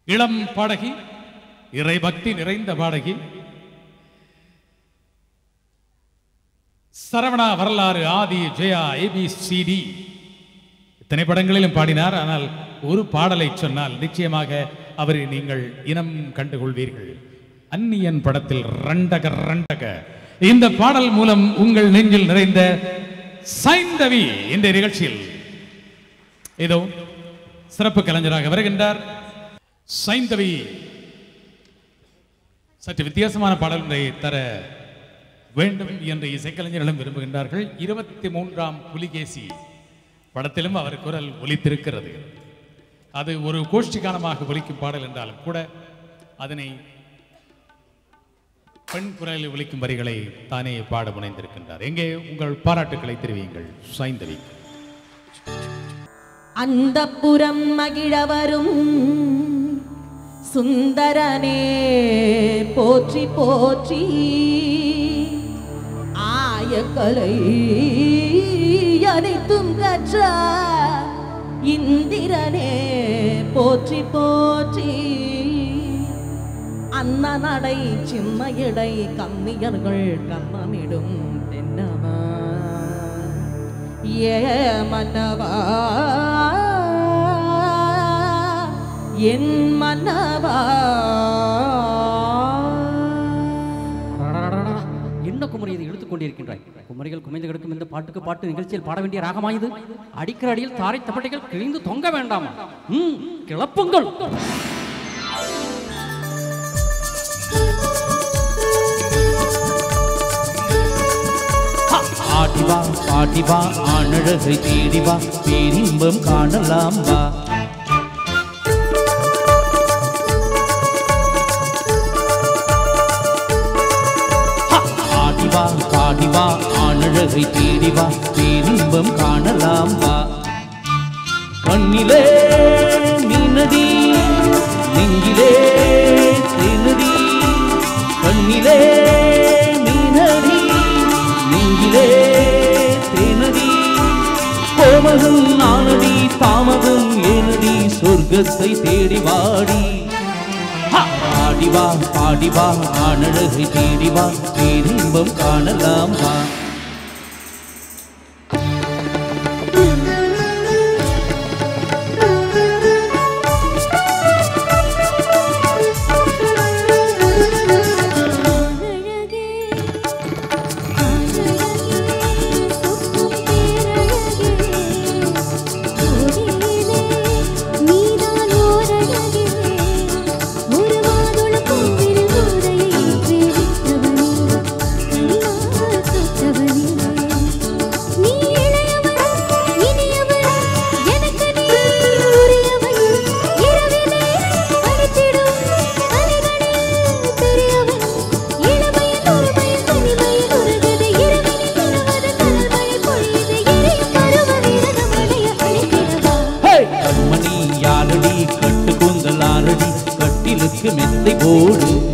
இளம் பாடகி இறைபக்தி நிறைந்த பாடகி சரவணா வரலாறு ஆதி ஜெயா ஏபிசிடி இத்தனை படங்களிலும் பாடினார் ஆனால் ஒரு பாடலை சொன்னால் நிச்சயமாக அவரை நீங்கள் இனம் கண்டுகொள்வீர்கள் அந்நியன் படத்தில் ரண்டக ரண்டக இந்த பாடல் மூலம் உங்கள் நெஞ்சில் நிறைந்த சைந்தவி இந்த நிகழ்ச்சியில் இதோ சிறப்பு கலைஞராக வருகின்றார் சைந்தவி சற்று வித்தியாசமான பாடல் ஒன்றை தர வேண்டும் என்று இசைக்கலைஞர்களும் விரும்புகின்றார்கள் இருபத்தி மூன்றாம் புலிகேசி படத்திலும் அவர் குரல் ஒலித்திருக்கிறது அது ஒரு கோஷ்டி காலமாக ஒலிக்கும் பாடல் என்றாலும் கூட அதனை பெண் குரலில் ஒலிக்கும் வரிகளை தானே பாட முனைந்திருக்கின்றார் எங்கே உங்கள் பாராட்டுக்களை தெரிவியுங்கள் சைந்தவி அந்த புறம் மகிழ வரும் சுந்தரனே போற்றி போற்றி ஆயக்கலை அனைத்தும் கற்ற இந்திரனே போற்றி போற்றி அன்ன நடை சின்ன இடை கம்மியர்கள் கம்மமிடும் தென்னவா ஏ மன்னவா என் மன்னவா அடடடடடா, என்ன குமரி இதை இழுத்துக் கொண்டிருக்கின்றாய் குமரிகள் குமைந்து கிடக்கும் இந்த பாட்டுக்கு பாட்டு நிகழ்ச்சியில் பாட வேண்டிய ராகமாயுது அடிக்கிற அடியில் தாரை தப்பட்டைகள் கிழிந்து தொங்க வேண்டாமா ம் கிளப்புங்கள் ஆடிவா பாடிவா ஆனழகை தேடிவா பேரின்பம் காணலாம் வா ஆடிவா பாடிவா ஆனழகை தேடிவா பேரின்பம் காணலாம் வா கண்ணிலே மீனடி நெஞ்சிலே தேனடி கண்ணிலே மீனடி நெஞ்சிலே தேனடி கோமகம் நானடி தாமகம் ஏனடி சொர்க்கத்தை தேடி வாடி பாடிவா பாடிவா ஆனழகை தேடிவா பேரின்பம் காணலாம் வா அழகே அழகே சுத்தம் பேரழகே ஓடியிலே நீதான் ஓரழகே ஒரு மாதுள பூவில் உரையை ஏற்றி விட்டவனே கனிவால் தொட்டவனே நீ இளையவன் இனியவன் எனக்கு நீ உரியவன் இரவிலே அடித்திடும் அலைகளில் பெரியவன் இளமையில் ஒருமையில் தனிமையில் உருகுது இரவினில் உருவது கடல் மழை பொழியுது எரியும் பருவ வீரக மழைய அழைத்திடவா கண்மணி யாரடி கட்டு கூந்தல் ஆரடி கட்டிலுக்கு மெத்தை போடு